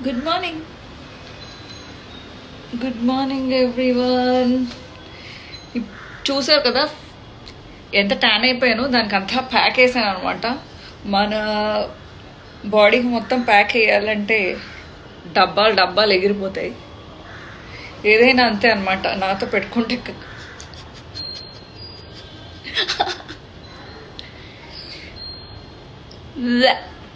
Good morning good morning everyone చూసారు కదా ఎంత ట్యాన్ అయిపోయాను దానికి అంతా ప్యాక్ వేసాను అనమాట మన బాడీకి మొత్తం ప్యాక్ వేయాలంటే డబ్బాలు డబ్బాలు ఎగిరిపోతాయి ఏదైనా అంతే అనమాట నాతో పెట్టుకుంటే క- ల.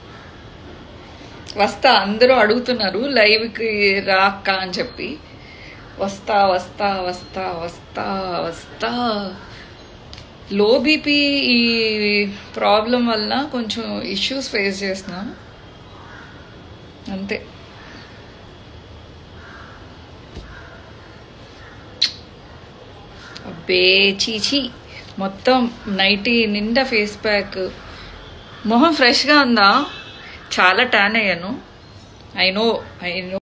వస్తా అందరూ అడుగుతున్నారు లైవ్కి రాక్క అని చెప్పి వస్తా వస్తా వస్తా వస్తా వస్తా లో బీపీ ఈ ప్రాబ్లం వల్ల కొంచెం ఇష్యూస్ ఫేస్ చేస్తున్నాం అంతే అబ్బే చీచి మొత్తం నైటీ నిండా ఫేస్ ప్యాక్ మొహం ఫ్రెష్గా ఉందా చాలా ట్యాన్ అయ్యాను ఐ నో ఐ నో